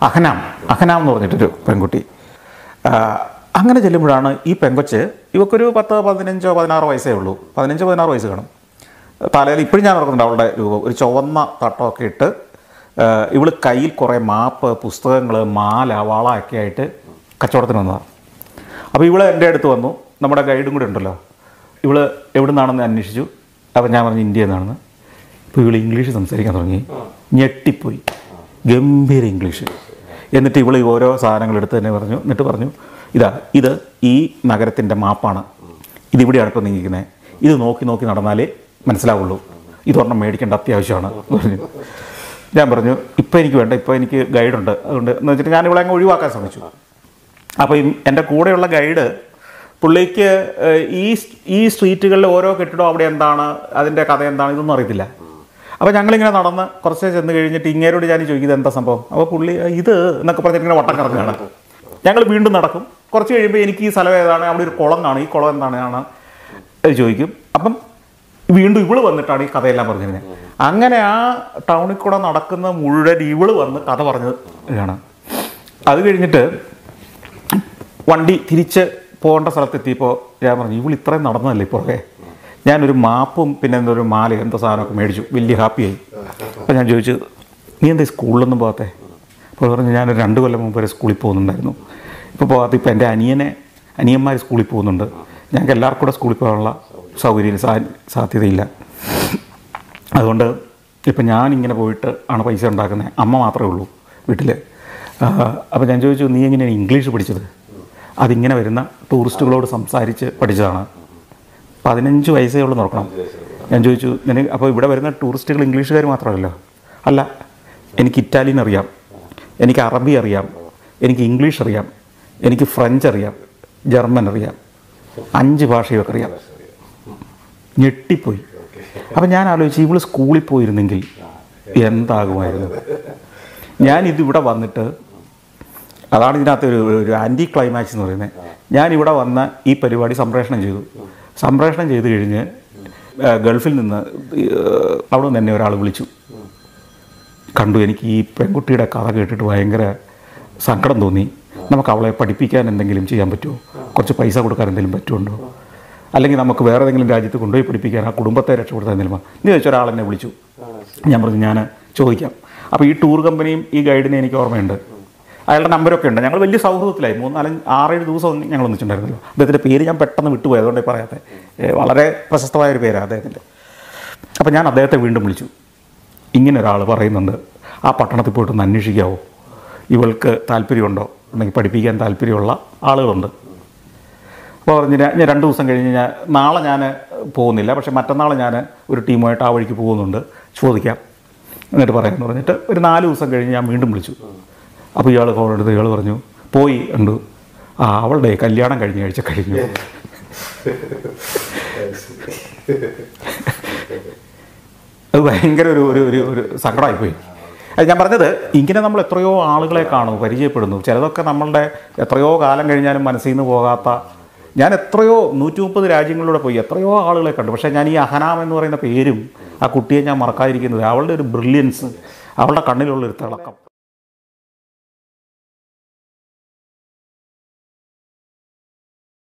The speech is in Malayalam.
അഹനാം അഹനാം എന്ന് പറഞ്ഞിട്ടൊരു പെൺകുട്ടി ആ, അങ്ങനെ ചെല്ലുമ്പോഴാണ് ഈ പെങ്കൊച്ച് ഇവക്കൊരു പത്ത് പതിനഞ്ചോ പതിനാറോ വയസ്സേ ഉള്ളൂ പതിനഞ്ചോ പതിനാറ് വയസ്സ് കാണും തലയിൽ ഇപ്പോഴും ഞാൻ ഓർക്കുന്നുണ്ട് അവളുടെ രൂപം ഒരു ചുവന്ന തട്ടമൊക്കെ ഇട്ട് ആ, ഇവള് കയ്യിൽ കുറേ മാപ്പ് പുസ്തകങ്ങൾ മാല വള ഒക്കെ ആയിട്ട് കച്ചവടത്തിന് വന്നതാണ് അപ്പോൾ ഇവള് എൻ്റെ അടുത്ത് വന്നു നമ്മുടെ ഗൈഡും കൂടെ ഉണ്ടല്ലോ ഇവള് എവിടെ നിന്നാണെന്ന് അന്വേഷിച്ചു അപ്പോൾ ഞാൻ പറഞ്ഞു ഇന്ത്യയിൽ നിന്നാണെന്ന് ഇപ്പോൾ ഇവൾ ഇംഗ്ലീഷ് സംസാരിക്കാൻ തുടങ്ങി ഞെട്ടിപ്പോയി ഗംഭീര ഇംഗ്ലീഷ് എന്നിട്ട് ഇവൾ ഓരോ സാധനങ്ങൾ എടുത്ത് തന്നെ പറഞ്ഞു എന്നിട്ട് പറഞ്ഞു ഇതാ ഇത് ഈ നഗരത്തിൻ്റെ മാപ്പാണ് ഇതിവിടെയാണ് ഇപ്പോൾ നീങ്ങിക്കുന്നത് ഇത് നോക്കി നോക്കി നടന്നാലേ മനസ്സിലാവുള്ളൂ ഇതൊരെണ്ണം മേടിക്കേണ്ട അത്യാവശ്യമാണ് എന്ന് പറഞ്ഞു ഞാൻ പറഞ്ഞു ഇപ്പം എനിക്ക് വേണ്ട ഇപ്പോൾ എനിക്ക് ഗൈഡുണ്ട് അതുകൊണ്ട് എന്ന് വെച്ചിട്ട് ഞാൻ ഇവിടെ അങ്ങ് ഒഴിവാക്കാൻ ശ്രമിച്ചു അപ്പോൾ ഈ എൻ്റെ കൂടെയുള്ള ഗൈഡ് പുള്ളിക്ക് ഏഹ്, ഈ ഈ സ്ട്രീറ്റുകളിൽ ഓരോ കെട്ടിടവും അവിടെ എന്താണ് അതിൻ്റെ കഥ എന്താണ് ഇതൊന്നും അറിയത്തില്ല അപ്പോൾ ഞങ്ങളിങ്ങനെ നടന്ന് കുറച്ച് ചെന്ന് കഴിഞ്ഞിട്ട് ഇങ്ങേരോട് ഞാൻ ചോദിക്കുന്നത് എന്താ സംഭവം അപ്പോൾ പുള്ളി ഇത് എന്നൊക്കെ പറഞ്ഞിട്ട് ഇങ്ങനെ വട്ടം കറങ്ങുകയാണ് ഞങ്ങൾ വീണ്ടും നടക്കും കുറച്ച് കഴിയുമ്പോൾ എനിക്ക് ഈ സ്ഥലം ഏതാണ് അവിടെ ഒരു കുളം കാണും ഈ കുളം എന്താണ് ആണ് എന്ന് ചോദിക്കും അപ്പം വീണ്ടും ഇവള് വന്നിട്ടാണ് ഈ കഥയെല്ലാം പറഞ്ഞിരുന്നത് അങ്ങനെ ആ ടൗണിൽ കൂടെ നടക്കുന്ന മുഴുവൻ ഇവള് വന്ന് കഥ പറഞ്ഞത് ആണ് അത് കഴിഞ്ഞിട്ട് വണ്ടി തിരിച്ച് പോകേണ്ട സ്ഥലത്തെത്തിയപ്പോൾ ഞാൻ പറഞ്ഞു ഇവൾ ഇത്രയും നടന്നതല്ലേ പുറകെ ഞാനൊരു മാപ്പും പിന്നെ എന്തോ ഒരു മാല എന്തോ സാധനമൊക്കെ മേടിച്ചു വലിയ ഹാപ്പിയായി അപ്പോൾ ഞാൻ ചോദിച്ചു നീ എന്താ ഈ സ്കൂളിലൊന്നും പോകാത്തെ അപ്പോൾ പറഞ്ഞു ഞാനൊരു രണ്ട് കൊല്ലം മുമ്പ് വരെ സ്കൂളിൽ പോകുന്നുണ്ടായിരുന്നു ഇപ്പോൾ പോകാത്ത ഇപ്പോൾ എൻ്റെ അനിയനെ അനിയന്മാർ സ്കൂളിൽ പോകുന്നുണ്ട് ഞങ്ങൾക്ക് എല്ലാവർക്കും കൂടെ സ്കൂളിൽ പോകാനുള്ള സൗകര്യം സാ സാധ്യതയില്ല അതുകൊണ്ട് ഇപ്പം ഞാനിങ്ങനെ പോയിട്ട് ആണ് പൈസ ഉണ്ടാക്കുന്നത് അമ്മ മാത്രമേ ഉള്ളൂ വീട്ടിൽ അപ്പോൾ ഞാൻ ചോദിച്ചു നീ എങ്ങനെയാണ് ഇംഗ്ലീഷ് പഠിച്ചത് അതിങ്ങനെ വരുന്ന ടൂറിസ്റ്റുകളോട് സംസാരിച്ച് പഠിച്ചതാണ് പതിനഞ്ച് വയസ്സേ ഉള്ളൂ നോക്കണം ഞാൻ ചോദിച്ചു നിനക്ക് അപ്പോൾ ഇവിടെ വരുന്ന ടൂറിസ്റ്റുകൾ ഇംഗ്ലീഷുകാർ മാത്രമല്ലോ അല്ല എനിക്ക് ഇറ്റാലിയൻ അറിയാം എനിക്ക് അറബി അറിയാം എനിക്ക് ഇംഗ്ലീഷ് അറിയാം എനിക്ക് ഫ്രഞ്ച് അറിയാം ജർമ്മൻ അറിയാം അഞ്ച് ഭാഷയൊക്കെ അറിയാം ഞെട്ടിപ്പോയി അപ്പം ഞാൻ ആലോചിച്ചു ഇവള് സ്കൂളിൽ പോയിരുന്നെങ്കിൽ എന്താകുമായിരുന്നു ഞാൻ ഇതിവിടെ വന്നിട്ട് അതാണ് ഇതിനകത്ത് ഒരു ഒരു ആൻറ്റി ക്ലൈമാക്സ് എന്ന് പറയുന്നത് ഞാൻ ഇവിടെ വന്ന ഈ പരിപാടി സംപ്രേഷണം ചെയ്തു സംപ്രേഷണം ചെയ്ത് കഴിഞ്ഞ് ആ, ഗൾഫിൽ നിന്ന് ഈ, ആ, അവിടെ നിന്ന് എന്നെ ഒരാൾ വിളിച്ചു കണ്ടു എനിക്ക് ഈ പെൺകുട്ടിയുടെ കഥ കേട്ടിട്ട് ഭയങ്കര സങ്കടം തോന്നി നമുക്ക് അവളെ പഠിപ്പിക്കാൻ എന്തെങ്കിലും ചെയ്യാൻ പറ്റുമോ കുറച്ച് പൈസ കൊടുക്കാൻ എന്തെങ്കിലും പറ്റുമുണ്ടോ അല്ലെങ്കിൽ നമുക്ക് വേറെ ഏതെങ്കിലും രാജ്യത്ത് കൊണ്ടുപോയി പഠിപ്പിക്കാൻ ആ കുടുംബത്തെ രക്ഷപ്പെടുത്താൻ എന്തെങ്കിലും നീ വെച്ച ഒരാൾ എന്നെ വിളിച്ചു ഞാൻ പറഞ്ഞു ഞാൻ ചോദിക്കാം അപ്പോൾ ഈ ടൂർ കമ്പനിയും ഈ ഗൈഡിനെ എനിക്ക് ഓർമ്മയുണ്ട് അയാളുടെ നമ്പരൊക്കെ ഉണ്ട് ഞങ്ങൾ വലിയ സൗഹൃദത്തിലായി മൂന്ന് നാല് ആറേഴ് ദിവസം ഞങ്ങൾ ഒന്നിച്ചുണ്ടായിരുന്നല്ലോ അദ്ദേഹത്തിൻ്റെ പേര് ഞാൻ പെട്ടെന്ന് വിട്ടുപോയി അതുകൊണ്ടേ പറയാത്തെ ഏ, വളരെ പ്രശസ്തമായ ഒരു പേരാണ് അദ്ദേഹത്തിൻ്റെ അപ്പോൾ ഞാൻ അദ്ദേഹത്തെ വീണ്ടും വിളിച്ചു ഇങ്ങനെ ഒരാൾ പറയുന്നുണ്ട് ആ പട്ടണത്തിൽ പോയിട്ടൊന്ന് അന്വേഷിക്കാവോ ഇവൾക്ക് താല്പര്യമുണ്ടോ അല്ലെങ്കിൽ പഠിപ്പിക്കാൻ താല്പര്യമുള്ള ആളുകളുണ്ട് അപ്പോൾ പറഞ്ഞു ഞാൻ ഞാൻ രണ്ട് ദിവസം കഴിഞ്ഞ് ഞാൻ നാളെ ഞാൻ പോകുന്നില്ല പക്ഷേ മറ്റന്നാൾ ഞാൻ ഒരു ടീമുമായിട്ട് ആ വഴിക്ക് പോകുന്നുണ്ട് ചോദിക്കാം എന്നിട്ട് പറയാമെന്ന് പറഞ്ഞിട്ട് ഒരു നാല് ദിവസം കഴിഞ്ഞ് ഞാൻ വീണ്ടും വിളിച്ചു അപ്പോൾ ഇയാൾ ഫോൺ എടുത്ത് ഇയാൾ പറഞ്ഞു പോയി ഉണ്ട് ആ അവളുടെ കല്യാണം കഴിഞ്ഞ ആഴ്ച കഴിഞ്ഞു അത് ഭയങ്കര ഒരു ഒരു ഒരു ഒരു സങ്കടമായിപ്പോയി അത് ഞാൻ പറഞ്ഞത് ഇങ്ങനെ നമ്മൾ എത്രയോ ആളുകളെ കാണുന്നു പരിചയപ്പെടുന്നു ചിലതൊക്കെ നമ്മളുടെ എത്രയോ കാലം കഴിഞ്ഞാലും മനസ്സിൽ നിന്ന് പോകാത്ത ഞാൻ എത്രയോ നൂറ്റി മുപ്പത് രാജ്യങ്ങളിലൂടെ പോയി എത്രയോ ആളുകളെ കണ്ടു പക്ഷേ ഞാൻ ഈ അഹനാം എന്ന് പറയുന്ന പേരും ആ കുട്ടിയെ ഞാൻ മറക്കാതിരിക്കുന്നത് അവളുടെ ഒരു ബ്രില്യൻസ് അവളുടെ കണ്ണിലുള്ള ഒരു തിളക്കം